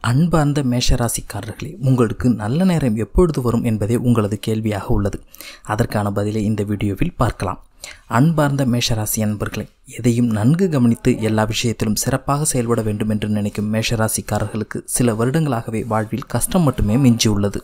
அன்பார்ந்த மேஷராசிக்காரர்களே உங்களுக்கு நல்ல நேரம் எப்பொழுது வரும் என்பதே உங்களது கேள்வியாக உள்ளது அதற்கான பதிலை இந்த வீடியோவில் பார்க்கலாம் அன்பார்ந்த மேஷராசி அன்பர்களே எதையும் நன்கு கவனித்து எல்லா விஷயத்திலும் சிறப்பாக செயல்பட வேண்டும் என்று நினைக்கும் மேஷராசிக்காரர்களுக்கு சில வருடங்களாகவே வாழ்வில் கஷ்டம் மட்டுமே மிஞ்சியுள்ளது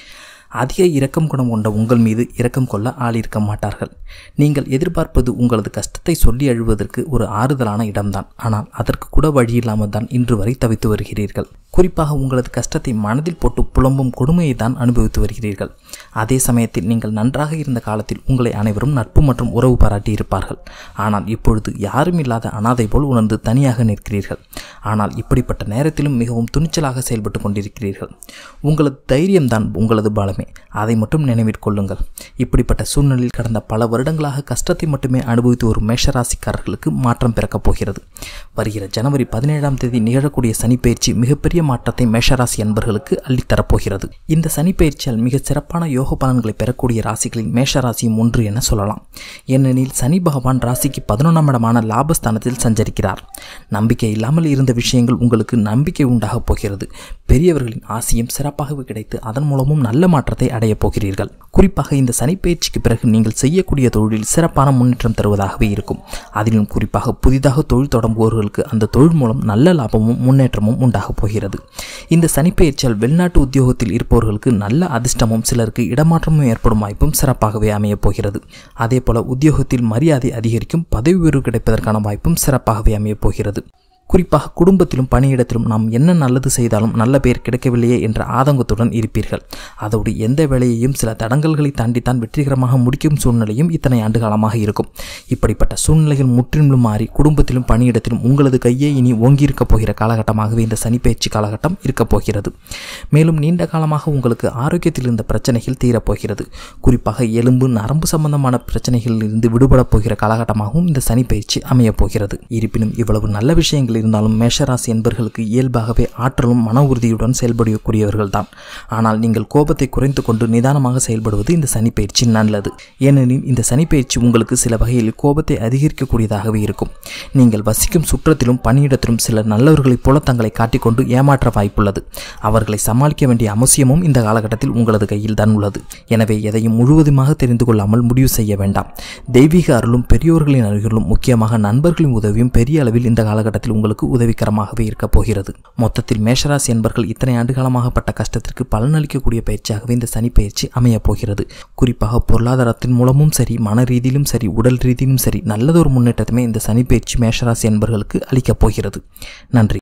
அதிக இரக்கம் குணம் கொண்ட உங்கள் மீது இரக்கம் கொள்ள ஆள் இருக்க மாட்டார்கள் நீங்கள் எதிர்பார்ப்பது உங்களது கஷ்டத்தை சொல்லி அழுவதற்கு ஒரு ஆறுதலான இடம்தான் ஆனால் அதற்கு கூட வழி இல்லாமல் தான் இன்று வரை தவித்து வருகிறீர்கள் குறிப்பாக உங்களது கஷ்டத்தை மனதில் போட்டு புலம்பும் கொடுமையை தான் அனுபவித்து வருகிறீர்கள் அதே சமயத்தில் நீங்கள் நன்றாக இருந்த காலத்தில் உங்களை அனைவரும் நட்பு மற்றும் உறவு பாராட்டி இருப்பார்கள் ஆனால் இப்பொழுது யாரும் இல்லாத அனாதை போல் உணர்ந்து தனியாக நிற்கிறீர்கள் ஆனால் இப்படிப்பட்ட நேரத்திலும் மிகவும் துணிச்சலாக செயல்பட்டு கொண்டிருக்கிறீர்கள் உங்களது தைரியம்தான் உங்களது பலமே அதை மட்டும் நினைவில் கொள்ளுங்கள் இப்படிப்பட்ட சூழ்நிலையில் கடந்த பல வருடங்களாக கஷ்டத்தை மட்டுமே அனுபவித்து வரும் மேஷராசிக்காரர்களுக்கு மாற்றம் பிறக்கப் போகிறது வருகிற ஜனவரி பதினேழாம் தேதி நிகழக்கூடிய சனிப்பயிற்சி மிகப்பெரிய மாற்றத்தை மேஷராசி அன்பர்களுக்கு அள்ளித்தரப்போகிறது இந்த சனிப்பயிற்சியால் மிக சிறப்பான யோக பலன்களை பெறக்கூடிய ராசிகளில் மேஷராசியும் ஒன்று என சொல்லலாம் ஏனெனில் சனி பகவான் ராசிக்கு பதினொன்றாம் இடமான லாபஸ்தானத்தில் சஞ்சரிக்கிறார் நம்பிக்கை இல்லாமல் இருந்த விஷயங்கள் உங்களுக்கு நம்பிக்கை உண்டாகப் போகிறது பெரியவர்களின் ஆசையும் சிறப்பாகவே கிடைத்து அதன் மூலமும் நல்ல மாற்றத்தை அடையப் போகிறீர்கள் குறிப்பாக இந்த சனிப்பயிற்சிக்கு பிறகு நீங்கள் செய்யக்கூடிய தொழிலில் சிறப்பான முன்னேற்றம் தருவதாகவே இருக்கும் அதிலும் குறிப்பாக புதிதாக தொழில் தொடங்குபவர்களுக்கு அந்த தொழில் மூலம் நல்ல லாபமும் முன்னேற்றமும் உண்டாகப் போகிறது இந்த சனிப்பயிற்சியால் வெளிநாட்டு உத்தியோகத்தில் இருப்பவர்களுக்கு நல்ல அதிர்ஷ்டமும் சிலருக்கு இடமாற்றமும் ஏற்படும் வாய்ப்பும் சிறப்பாகவே அமையப் போகிறது அதே போல உத்தியோகத்தில் மரியாதை அதிகரிக்கும் பதவி உயர்வு கிடைப்பதற்கான வாய்ப்பும் சிறப்பாகவே அமையப் போகிறது குறிப்பாக குடும்பத்திலும் பணியிடத்திலும் நாம் என்ன நல்லது செய்தாலும் நல்ல பெயர் கிடைக்கவில்லையே என்ற ஆதங்கத்துடன் இருப்பீர்கள் அதோடு எந்த வேலையையும் சில தடங்கல்களை தாண்டித்தான் வெற்றிகரமாக முடிக்கும் சூழ்நிலையும் இத்தனை ஆண்டு காலமாக இருக்கும் இப்படிப்பட்ட சூழ்நிலைகள் முற்றிலும் மாறி குடும்பத்திலும் பணியிடத்திலும் உங்களது கையே இனி ஓங்கியிருக்கப் போகிற காலகட்டமாகவே இந்த சனிப்பயிற்சி காலகட்டம் இருக்கப் போகிறது மேலும் நீண்ட காலமாக உங்களுக்கு ஆரோக்கியத்தில் இருந்த பிரச்சனைகள் தீரப்போகிறது குறிப்பாக எலும்பு நரம்பு சம்பந்தமான பிரச்சனைகளில் இருந்து விடுபடப் போகிற காலகட்டமாகவும் இந்த சனிப்பயிற்சி அமையப் போகிறது இருப்பினும் இவ்வளவு நல்ல விஷயங்கள் இருந்தாலும் மேஷராசி என்பர்களுக்கு இயல்பாகவே ஆற்றலும் மன உறுதியுடன் செயல்படக்கூடியவர்கள் தான் ஆனால் நீங்கள் கோபத்தை குறைத்து கொண்டு நிதானமாக செயல்படுவது இந்த சனிப்பயிற்சி நல்லது ஏனெனில் இந்த சனிப்பயிற்சி உங்களுக்கு சில வகையில் கோபத்தை அதிகரிக்கக்கூடியதாகவே இருக்கும் நீங்கள் வசிக்கும் சுற்றத்திலும் பணியிடத்திலும் சில நல்லவர்களைப் போல தங்களை காட்டிக்கொண்டு ஏமாற்ற வாய்ப்புள்ளது அவர்களை சமாளிக்க வேண்டிய அவசியமும் இந்த காலகட்டத்தில் உங்களது கையில் தான் உள்ளது எனவே எதையும் முழுவதுமாக தெரிந்து கொள்ளாமல் முடிவு செய்ய வேண்டாம் தெய்வீக அருளும் பெரியோர்களின் அருகிலும் முக்கியமாக நண்பர்களின் உதவியும் பெரிய அளவில் இந்த காலகட்டத்தில் உங்களுக்கு உதவிகரமாகவே இருக்கப் போகிறது மொத்தத்தில் மேஷராசி என்பர்கள் இத்தனை ஆண்டு காலமாக பட்ட கஷ்டத்திற்கு பலனளிக்கக்கூடிய பயிற்சியாகவே இந்த சனி பயிற்சி அமையப் போகிறது குறிப்பாக பொருளாதாரத்தின் மூலமும் சரி மன ரீதியிலும் சரி உடல் ரீதியிலும் சரி நல்லதொரு முன்னேற்றத்துமே இந்த சனி பயிற்சி மேஷராசி என்பர்களுக்கு அளிக்கப் போகிறது நன்றி